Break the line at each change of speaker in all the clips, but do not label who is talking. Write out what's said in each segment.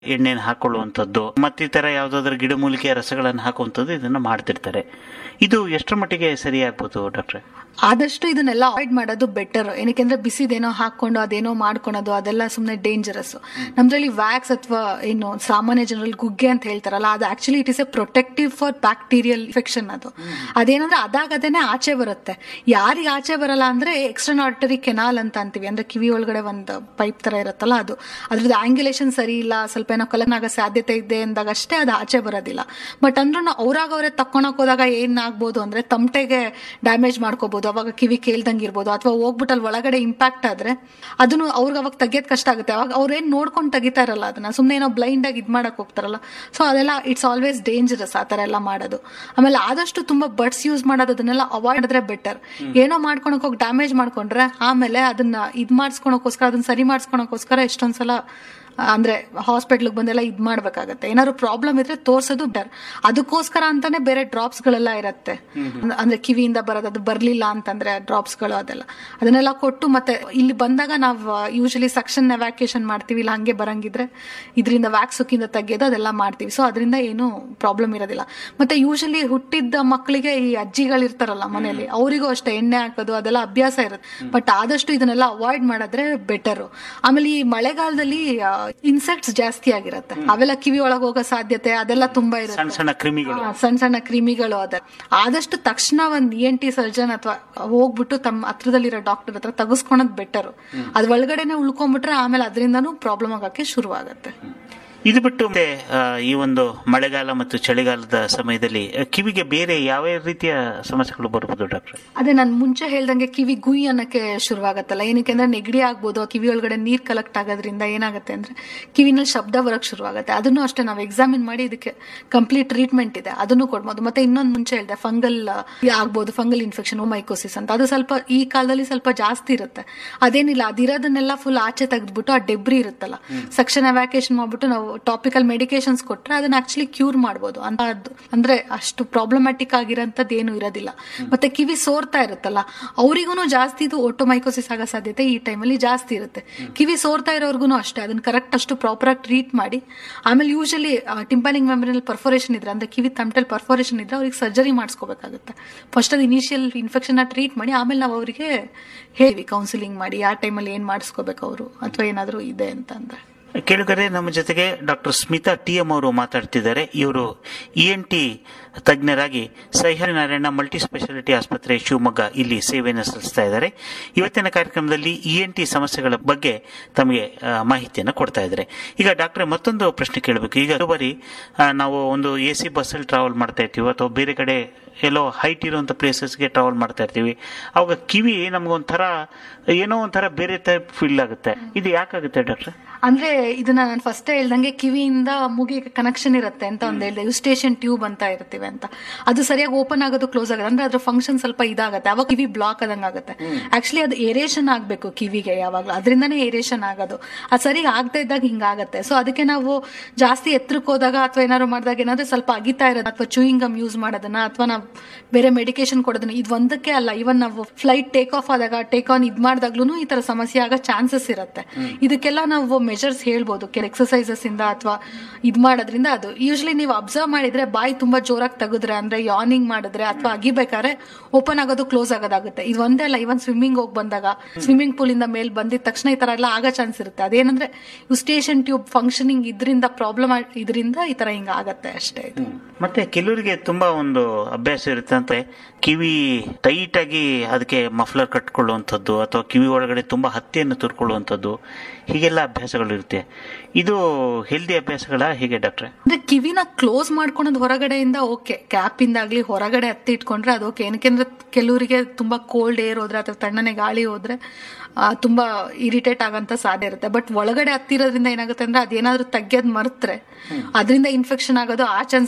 ಎಣ್ಣೆನ ಹಾಕೊಳ್ಳುವಂಥದ್ದು ಮತ್ತಿತರ ಯಾವುದಾದ್ರೂ ಗಿಡಮೂಲಿಕೆಯ ರಸಗಳನ್ನು ಹಾಕುವಂಥದ್ದು ಇದನ್ನ ಮಾಡ್ತಿರ್ತಾರೆ ಇದು ಎಷ್ಟರ ಮಟ್ಟಿಗೆ ಸರಿಯಾಗ್ಬೋದು ಡಾಕ್ಟ್ರೆ
ಆದಷ್ಟು ಇದನ್ನೆಲ್ಲ ಅವಾಯ್ಡ್ ಮಾಡೋದು ಬೆಟರ್ ಏನಕ್ಕೆಂದ್ರೆ ಬಿಸಿದೇನೋ ಹಾಕೊಂಡು ಅದೇನೋ ಮಾಡ್ಕೊಳೋದು ಅದೆಲ್ಲ ಸುಮ್ಮನೆ ಡೇಂಜರಸ್ ನಮ್ದ್ರಲ್ಲಿ ವ್ಯಾಕ್ಸ್ ಅಥವಾ ಏನು ಸಾಮಾನ್ಯ ಜನರಲ್ಲಿ ಗುಗ್ಗೆ ಅಂತ ಹೇಳ್ತಾರಲ್ಲ ಅದು actually it is a protective for bacterial infection ಅದು ಅದೇನಂದ್ರೆ ಅದಾಗದೇನೆ ಆಚೆ ಬರುತ್ತೆ ಯಾರಿಗೆ ಆಚೆ ಬರಲ್ಲ ಅಂದ್ರೆ ಎಕ್ಸ್ಟರ್ನ್ ಆರ್ಟರಿ ಕೆನಾಲ್ ಅಂತ ಅಂತೀವಿ ಅಂದ್ರೆ ಕಿವಿ ಒಳಗಡೆ ಒಂದು ಪೈಪ್ ತರ ಇರುತ್ತಲ್ಲ ಅದು ಅದ್ರದ್ದು ಆಂಗ್ಯುಲೇಷನ್ ಸರಿ ಇಲ್ಲ ಸ್ವಲ್ಪ ಏನೋ ಕಲನ್ ಆಗೋ ಸಾಧ್ಯತೆ ಇದೆ ಅಂದಾಗ ಅಷ್ಟೇ ಅದು ಆಚೆ ಬರೋದಿಲ್ಲ ಬಟ್ ಅಂದ್ರೂ ಅವ್ರಾಗ ಅವರೇ ತಕ್ಕೊಳಕ್ ಹೋದಾಗ ಏನ್ ಆಗ್ಬೋದು ಅಂದ್ರೆ ತಮಟೆಗೆ ಡ್ಯಾಮೇಜ್ ಮಾಡ್ಕೋಬಹುದು ಅವಾಗ ಕಿವಿ ಕೇಳ್ದಂಗೆ ಇರ್ಬೋದು ಅಥವಾ ಹೋಗ್ಬಿಟ್ಟು ಅಲ್ಲಿ ಒಳಗಡೆ ಇಂಪ್ಯಾಕ್ಟ್ ಆದ್ರೆ ಅದನ್ನು ಅವ್ರಿಗೆ ಅವಾಗ ತೆಗಿಯೋದ್ ಕಷ್ಟ ಆಗುತ್ತೆ ಅವಾಗ ಅವ್ರೇನ್ ನೋಡ್ಕೊಂಡು ತೆಗಿತಾ ಇರಲ್ಲ ಅದನ್ನ ಸುಮ್ಮನೆ ಏನೋ ಬ್ಲೈಂಡ್ ಆಗಿ ಇದ್ ಮಾಡಕ್ ಹೋಗ್ತಾರಲ್ಲ ಸೊ ಅದೆಲ್ಲ ಇಟ್ಸ್ ಆಲ್ವೇಸ್ ಡೇಂಜರಸ್ ಆ ತರ ಎಲ್ಲ ಮಾಡೋದು ಆಮೇಲೆ ಆದಷ್ಟು ತುಂಬಾ ಬಡ್ಸ್ ಯೂಸ್ ಮಾಡೋದು ಅದನ್ನೆಲ್ಲ ಅವಾಯ್ಡ್ ಮಾಡಿದ್ರೆ ಬೆಟರ್ ಏನೋ ಮಾಡ್ಕೊಳಕ್ ಹೋಗಿ ಡ್ಯಾಮೇಜ್ ಮಾಡ್ಕೊಂಡ್ರೆ ಆಮೇಲೆ ಅದನ್ನ ಇದ್ ಮಾಡಿಸ್ಕೊಳಕೋಸ್ಕರ ಅದನ್ನ ಸರಿ ಮಾಡಿಸ್ಕೊಳಕೋಸ್ಕರ ಎಷ್ಟೊಂದ್ಸಲ ಅಂದ್ರೆ ಹಾಸ್ಪಿಟ್ಲಿಗೆ ಬಂದೆಲ್ಲ ಇದ್ ಮಾಡ್ಬೇಕಾಗತ್ತೆ ಏನಾದ್ರು ಪ್ರಾಬ್ಲಮ್ ಇದ್ರೆ ತೋರ್ಸೋದು ಬೆಟರ್ ಅದಕ್ಕೋಸ್ಕರ ಅಂತಾನೆ ಬೇರೆ ಡ್ರಾಪ್ಸ್ ಗಳೆಲ್ಲ ಇರತ್ತೆ ಅಂದ್- ಅಂದ್ರೆ ಕಿವಿಯಿಂದ ಬರೋದು ಅದು ಬರ್ಲಿಲ್ಲ ಅಂತಂದ್ರೆ ಡ್ರಾಪ್ಸ್ ಗಳು ಅದೆಲ್ಲ ಅದನ್ನೆಲ್ಲ ಕೊಟ್ಟು ಮತ್ತೆ ಇಲ್ಲಿ ಬಂದಾಗ ನಾವು ಯೂಶಲಿ ಸಕ್ಷನ್ ಎವ್ಯಾಕ್ಯೇಷನ್ ಮಾಡ್ತೀವಿ ಇಲ್ಲ ಹಂಗೆ ಬರಂಗಿದ್ರೆ ಇದರಿಂದ ವ್ಯಾಕ್ಸ್ ಸುಕ್ಕಿಂದ ತೆಗೆಯೋದು ಅದೆಲ್ಲ ಮಾಡ್ತೀವಿ ಸೊ ಅದರಿಂದ ಏನು ಪ್ರಾಬ್ಲಮ್ ಇರೋದಿಲ್ಲ ಮತ್ತೆ ಯೂಶಲಿ ಹುಟ್ಟಿದ್ದ ಮಕ್ಕಳಿಗೆ ಈ ಅಜ್ಜಿಗಳು ಇರ್ತಾರಲ್ಲ ಮನೆಯಲ್ಲಿ ಅವರಿಗೂ ಅಷ್ಟೇ ಎಣ್ಣೆ ಹಾಕೋದು ಅದೆಲ್ಲ ಅಭ್ಯಾಸ ಇರುತ್ತೆ ಬಟ್ ಆದಷ್ಟು ಇದನ್ನೆಲ್ಲ ಅವಾಯ್ಡ್ ಮಾಡಿದ್ರೆ ಬೆಟರ್ ಆಮೇಲೆ ಈ ಮಳೆಗಾಲದಲ್ಲಿ ಇನ್ಸೆಕ್ಟ್ಸ್ ಜಾಸ್ತಿ ಆಗಿರತ್ತೆ ಅವೆಲ್ಲ ಕಿವಿ ಒಳಗೆ ಹೋಗೋ ಸಾಧ್ಯತೆ ಅದೆಲ್ಲ ತುಂಬಾ ಇರುತ್ತೆ
ಸಣ್ಣ ಸಣ್ಣ ಕ್ರಿಮಿಗಳು
ಹಾ, ಸಣ್ಣ ಸಣ್ಣ ಕ್ರಿಮಿಗಳು ಅದ ಆದಷ್ಟು ತಕ್ಷಣ ಒಂದ್ ಇ ಎನ್ ಟಿ ಸರ್ಜನ್ ಅಥವಾ ಹೋಗ್ಬಿಟ್ಟು ತಮ್ಮ ಹತ್ರದಲ್ಲಿರೋ ಡಾಕ್ಟರ್ ಹತ್ರ ತೆಗೆಸ್ಕೊಳೋದ್ ಬೆಟರ್ ಅದ್ ಒಳಗಡೆನೆ ಉಳ್ಕೊಂಡ್ಬಿಟ್ರೆ ಆಮೇಲೆ ಅದರಿಂದನೂ ಪ್ರಾಬ್ಲಮ್ ಆಗಕ್ಕೆ ಶುರು ಆಗತ್ತೆ
ಇದು ಬಿಟ್ಟು ಮತ್ತೆ, ಆ, ಈ ಒಂದು ಮಳೆಗಾಲ ಮತ್ತು ಚಳಿಗಾಲದ ಸಮಯದಲ್ಲಿ ಆ, ಕಿವಿಗೆ ಬೇರೆ ಯಾವ ರೀತಿಯ ಸಮಸ್ಯೆಗಳು ಬರ್ಬೋದು ಡಾಕ್ಟ್ರೆ
ಅದೇ ನಾನು ಮುಂಚೆ ಹೇಳ್ದಂಗೆ ಕಿವಿ ಗುಯ್ ಅನ್ನಕ್ಕೆ ಶುರುವಾಗತ್ತಲ್ಲ ಏನಕ್ಕೆ ಅಂದ್ರೆ ನೆಗಡಿ ಆಗ್ಬೋದು ಆ ಕಿವಿ ಒಳಗಡೆ ನೀರ್ ಕಲೆಕ್ಟ್ ಆಗೋದ್ರಿಂದ ಏನಾಗುತ್ತೆ ಅಂದ್ರೆ ಕಿವಿನಲ್ಲಿ ಶಬ್ದ ಬರಕ್ ಶುರುವಾಗುತ್ತೆ ಅದನ್ನು ಅಷ್ಟೇ ನಾವು ಎಕ್ಸಾಮಿನ್ ಮಾಡಿ ಇದಕ್ಕೆ ಕಂಪ್ಲೀಟ್ ಟ್ರೀಟ್ಮೆಂಟ್ ಇದೆ ಅದನ್ನು ಕೊಡ್ಬೋದು ಮತ್ತೆ ಇನ್ನೊಂದು ಮುಂಚೆ ಹೇಳ್ದೆ ಫಂಗಲ್ ಆಗ್ಬೋದು ಫಂಗಲ್ ಇನ್ಫೆಕ್ಷನ್ ಮೈಕೋಸಿಸ್ ಅಂತ ಅದು ಸ್ವಲ್ಪ ಈ ಕಾಲದಲ್ಲಿ ಸ್ವಲ್ಪ ಜಾಸ್ತಿ ಇರುತ್ತೆ ಅದೇನಿಲ್ಲ ಅದಿರೋದನ್ನೆಲ್ಲ ಫುಲ್ ಆಚೆ ತೆಗೆದ್ಬಿಟ್ಟು ಆ ಡೆಬ್ರಿ ಇರುತ್ತಲ್ಲ ಸಕ್ಷನ್ ಎವ್ಯಾಕೇಶನ್ ಮಾಡ್ಬಿಟ್ಟು ನಾವು ಟಾಪಿಕಲ್ ಮೆಡಿಕೇಶನ್ಸ್ ಕೊಟ್ರೆ ಅದನ್ನ ಆಕ್ಚುಲಿ ಕ್ಯೂರ್ ಮಾಡ್ಬೋದು ಅಂತ ಅದು- ಅಂದ್ರೆ ಅಷ್ಟು ಪ್ರಾಬ್ಲಮ್ಯಾಟಿಕ್ ಆಗಿರೋಂಥದ್ದು ಏನು ಇರೋದಿಲ್ಲ ಮತ್ತೆ ಕಿವಿ ಸೋರ್ತಾ ಇರುತ್ತಲ್ಲ ಅವರಿಗೂ ಜಾಸ್ತಿ ಇದು ಓಟೋಮೈಕೋಸಿಸ್ ಆಗೋ ಸಾಧ್ಯತೆ ಈ ಟೈಮಲ್ಲಿ ಜಾಸ್ತಿ ಇರುತ್ತೆ ಕಿವಿ ಸೋರ್ತಾ ಇರೋರ್ಗು ಅಷ್ಟೇ ಅದನ್ನ ಕರೆಕ್ಟ್ ಅಷ್ಟು ಪ್ರಾಪರ್ ಆಗಿ ಟ್ರೀಟ್ ಮಾಡಿ ಆಮೇಲೆ ಯೂಶಲಿ ಟಿಂಪಾನಿಂಗ್ ಮೆಮರಿನಲ್ ಪರ್ಫೋರೇಷನ್ ಇದ್ರೆ ಅಂದ್ರೆ ಕಿವಿ ತಮಟಲ್ ಪರ್ಫೋರೇಷನ್ ಇದ್ರೆ ಅವ್ರಿಗೆ ಸರ್ಜರಿ ಮಾಡಿಸ್ಕೋಬೇಕಾಗುತ್ತೆ ಫಸ್ಟ್ ಅದು ಇನಿಷಿಯಲ್ ಇನ್ಫೆಕ್ಷನ್ ಟ್ರೀಟ್ ಮಾಡಿ ಆಮೇಲೆ ನಾವು ಅವರಿಗೆ ಹೇಳಿ ಕೌನ್ಸಿಲಿಂಗ್ ಮಾಡಿ ಆ ಟೈಮಲ್ಲಿ ಏನ್ ಮಾಡಿಸ್ಕೋಬೇಕು ಅವರು ಅಥವಾ ಏನಾದರೂ ಇದೆ ಅಂತಂದ್ರೆ
ಕೇಳುಗರೆ ನಮ್ಮ ಜೊತೆಗೆ ಡಾಕ್ಟರ್ ಸ್ಮಿತಾ ಟಿ ಎಂ ಅವರು ಮಾತಾಡ್ತಿದ್ದಾರೆ ಇವರು ಇ ಎನ್ ಟಿ ತಜ್ಞರಾಗಿ ಸಹ್ಯಾದ್ರಿ ನಾರಾಯಣ ಮಲ್ಟಿ ಸ್ಪೆಷಾಲಿಟಿ ಆಸ್ಪತ್ರೆ ಶಿವಮೊಗ್ಗ ಇಲ್ಲಿ ಸೇವೆಯನ್ನು ಸಲ್ಲಿಸ್ತಾ ಇದ್ದಾರೆ ಇವತ್ತಿನ ಕಾರ್ಯಕ್ರಮದಲ್ಲಿ ಇ ಎನ್ ಟಿ ಸಮಸ್ಯೆಗಳ ಬಗ್ಗೆ ತಮಗೆ ಆ, ಮಾಹಿತಿಯನ್ನು ಕೊಡ್ತಾ ಇದ್ದಾರೆ ಈಗ ಡಾಕ್ಟ್ರೆ ಮತ್ತೊಂದು ಪ್ರಶ್ನೆ ಕೇಳಬೇಕು ಈಗ ಹಲವು ಬಾರಿ ಆ, ನಾವು ಒಂದು ಎ ಸಿ ಬಸ್ಸಲ್ಲಿ ಟ್ರಾವೆಲ್ ಮಾಡ್ತಾ ಇರ್ತೀವಿ ಅಥವಾ ಬೇರೆ ಕಡೆ ಎಲ್ಲೋ ಹೈಟ್ ಇರುವಂಥ ಪ್ಲೇಸಸ್ಗೆ ಟ್ರಾವೆಲ್ ಮಾಡ್ತಾ ಇರ್ತೀವಿ ಅವಾಗ ಕಿವಿ ನಮಗೊಂಥರ ಏನೋ ಒಂಥರ ಬೇರೆ ಟೈಪ್ ಫೀಲ್ ಆಗುತ್ತೆ ಇದು ಯಾಕಾಗುತ್ತೆ ಡಾಕ್ಟ್ರೆ
ಅಂದ್ರೆ ಇದನ್ನ ನಾನು ಫಸ್ಟ್ ಹೇಳ್ದಂಗೆ ಕಿವಿಯಿಂದ ಮೂಗಿಗೆ ಕನೆಕ್ಷನ್ ಇರುತ್ತೆ ಅಂತ ಒಂದು ಹೇಳಿದೆ ಯುಸ್ಟೇಷನ್ ಟ್ಯೂಬ್ ಅಂತ ಇರ್ತೀವಿ ಅಂತ ಅದು ಸರಿಯಾಗಿ ಓಪನ್ ಆಗೋದು ಕ್ಲೋಸ್ ಆಗೋದು ಅಂದ್ರೆ ಅದ್ರ ಫಂಕ್ಷನ್ ಸ್ವಲ್ಪ ಇದಾಗುತ್ತೆ ಅವಾಗ ಕಿವಿ ಬ್ಲಾಕ್ ಆದಂಗ ಆಗುತ್ತೆ ಆಕ್ಚುಲಿ ಅದು ಏರೇಷನ್ ಆಗ್ಬೇಕು ಕಿವಿಗೆ ಯಾವಾಗ್ಲೂ ಅದರಿಂದನೇ ಏರೇಷನ್ ಆಗೋದು ಅದು ಸರಿ ಆಗದೆ ಇದ್ದಾಗ ಹಿಂಗಾಗತ್ತೆ ಸೊ ಅದಕ್ಕೆ ನಾವು ಜಾಸ್ತಿ ಎತ್ತರಕ್ಕೆ ಹೋದಾಗ ಅಥವಾ ಏನಾದ್ರು ಮಾಡಿದಾಗ ಏನಾದ್ರೆ ಸ್ವಲ್ಪ ಅಗಿತಾ ಇರೋದು ಅಥವಾ ಚೂಯಿಂಗ್ ಗಮ್ ಯೂಸ್ ಮಾಡೋದನ್ನ ಅಥವಾ ನಾವು ಬೇರೆ ಮೆಡಿಕೇಶನ್ ಕೊಡೋದನ್ನ ಇದು ಒಂದಕ್ಕೆ ಅಲ್ಲ ಇವನ್ ನಾವು ಫ್ಲೈಟ್ ಟೇಕ್ ಆಫ್ ಆದಾಗ ಟೇಕ್ ಆನ್ ಇದ್ ಮಾಡಿದಾಗ್ಲೂ ಈ ತರ ಸಮಸ್ಯೆ ಆಗೋ ಚಾನ್ಸಸ್ ಇರುತ್ತೆ ಇದಕ್ಕೆಲ್ಲ ನಾವು ಮೆಜರ್ಸ್ ಹೇಳ್ಬೋದು ಕೆಲ ಎಕ್ಸಸೈಸಸ್ ಇಂದ ಅಥವಾ ಇದ್ ಮಾಡೋದ್ರಿಂದ ಅದು ಯೂಶಲಿ ನೀವು ಅಬ್ಸರ್ವ್ ಮಾಡಿದ್ರೆ ಬಾಯಿ ತುಂಬಾ ಜೋರಾಗಿ ತೆಗೆದ್ರೆ ಅಂದ್ರೆ ಯಾನಿಂಗ್ ಮಾಡಿದ್ರೆ ಅಥವಾ ಅಗಿಬೇಕಾದ್ರೆ ಓಪನ್ ಆಗೋದು ಕ್ಲೋಸ್ ಆಗೋದಾಗುತ್ತೆ ಇದು ಒಂದೇ ಅಲ್ಲ ಇವನ್ ಸ್ವಿಮ್ಮಿಂಗ್ ಹೋಗಿ ಬಂದಾಗ ಸ್ವಿಮ್ಮಿಂಗ್ ಪೂಲ್ ಇಂದ ಮೇಲ್ ಬಂದಿದ ತಕ್ಷಣ ಈ ತರ ಎಲ್ಲ ಆಗೋ ಚಾನ್ಸ್ ಇರುತ್ತೆ ಅದೇನಂದ್ರೆ ಯುಸ್ಟೇಷನ್ ಟ್ಯೂಬ್ ಫಂಕ್ಷನಿಂಗ್ ಇದರಿಂದ ಪ್ರಾಬ್ಲಮ್ ಇದರಿಂದ ಈ ತರ ಹಿಂಗ ಆಗತ್ತೆ ಅಷ್ಟೇ ಇದು
ಮತ್ತೆ ಕೆಲವರಿಗೆ ತುಂಬಾ ಒಂದು ಅಭ್ಯಾಸ ಇರುತ್ತೆ ಅಂತ ಕಿವಿ ಟೈಟ್ ಆಗಿ ಅದಕ್ಕೆ ಮಫ್ಲರ್ ಕಟ್ಕೊಳ್ಳುವಂಥದ್ದು ಅಥವಾ ಕಿವಿ ಒಳಗಡೆ ತುಂಬಾ ಹತ್ತಿಯನ್ನು ತುರ್ಕೊಳ್ಳುವಂಥದ್ದು ಹೀಗೆಲ್ಲ ಅಭ್ಯಾಸಗಳು ಇರುತ್ತೆ ಇದು ಹೆಲ್ದಿ ಅಭ್ಯಾಸಗಳ ಹೇಗೆ ಡಾಕ್ಟ್ರೆ
ಅಂದ್ರೆ ಕಿವಿನ ಕ್ಲೋಸ್ ಮಾಡ್ಕೊಳೋದು ಹೊರಗಡೆಯಿಂದ ಓಕೆ ಕ್ಯಾಪ್ ಇಂದಾಗ್ಲಿ ಹೊರಗಡೆ ಹತ್ತಿ ಇಟ್ಕೊಂಡ್ರೆ ಅದು ಓಕೆ ಏನಕ್ಕೆಂದ್ರೆ ಕೆಲವರಿಗೆ ತುಂಬಾ ಕೋಲ್ಡ್ ಏರ್ ಹೋದ್ರೆ ಅಥವಾ ತಣ್ಣನೆ ಗಾಳಿ ಹೋದ್ರೆ ಆ, ತುಂಬಾ ಇರಿಟೇಟ್ ಆಗಂತ ಸಾಧ್ಯ ಇರುತ್ತೆ ಬಟ್ ಒಳಗಡೆ ಹತ್ತಿರೋದ್ರಿಂದ ಏನಾಗುತ್ತೆ ಅಂದ್ರೆ ಅದೇನಾದ್ರೂ ತೆಗ್ಯೋದ್ ಮರ್ತ್ರೆ ಅದರಿಂದ ಇನ್ಫೆಕ್ಷನ್ ಆಗೋದು ಆ ಚಾನ್ಸಸ್ ಎಲ್ಲ ಇರುತ್ತೆ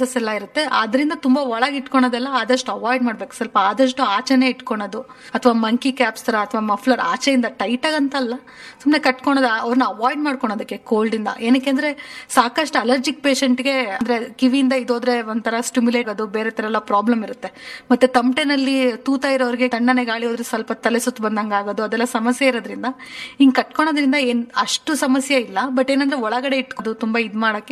ಇರುತ್ತೆ ಅದರಿಂದ ತುಂಬಾ ಒಳಗೆ ಇಟ್ಕೊಳೋದೆಲ್ಲ ಆದಷ್ಟು ಅವಾಯ್ಡ್ ಮಾಡ್ಬೇಕು ಸ್ವಲ್ಪ ಆದಷ್ಟು ಆಚೆನೆ ಇಟ್ಕೊಳೋದು ಅಥವಾ ಮಂಕಿ ಕ್ಯಾಪ್ಸ್ ತರ ಅಥವಾ ಮಫ್ಲರ್ ಆಚೆಯಿಂದ ಟೈಟ್ ಆಗಂತಲ್ಲ ಸುಮ್ಮನೆ ಕಟ್ಕೊಳೋದು ಅವ್ರನ್ನ ಅವಾಯ್ಡ್ ಮಾಡ್ಕೊಳೋದಕ್ಕೆ ಕೋಲ್ಡ್ ಇಂದ ಏನಕ್ಕೆ ಅಂದ್ರೆ ಸಾಕಷ್ಟು ಅಲರ್ಜಿಕ್ ಪೇಷಂಟ್ಗೆ ಅಂದ್ರೆ ಕಿವಿಯಿಂದ ಇದೋದ್ರೆ ಒಂಥರ ಸ್ಟಿಮ್ಯುಲೇಟ್ ಅದು ಬೇರೆ ತರ ಎಲ್ಲ ಪ್ರಾಬ್ಲಮ್ ಇರುತ್ತೆ ಮತ್ತೆ ತಮಟೆನಲ್ಲಿ ತೂತ ಇರೋರಿಗೆ ತಣ್ಣನೆ ಗಾಳಿ ಹೋದ್ರೆ ಸ್ವಲ್ಪ ತಲೆ ಸುತ್ತು ಬಂದಂಗ ಆಗೋದು ಅದೆಲ್ಲ ಸಮಸ್ಯೆ ಇರೋದ್ರಿಂದ ಹಿಂಗ್ ಕಟ್ಕೊಳೋದ್ರಿಂದ ಏನ್ ಅಷ್ಟು ಸಮಸ್ಯೆ ಇಲ್ಲ ಬಟ್ ಏನಂದ್ರೆ ಒಳಗಡೆ ಇಟ್ಕೋದು ತುಂಬಾ ಇದ್ ಮಾಡಕ್ಕೆ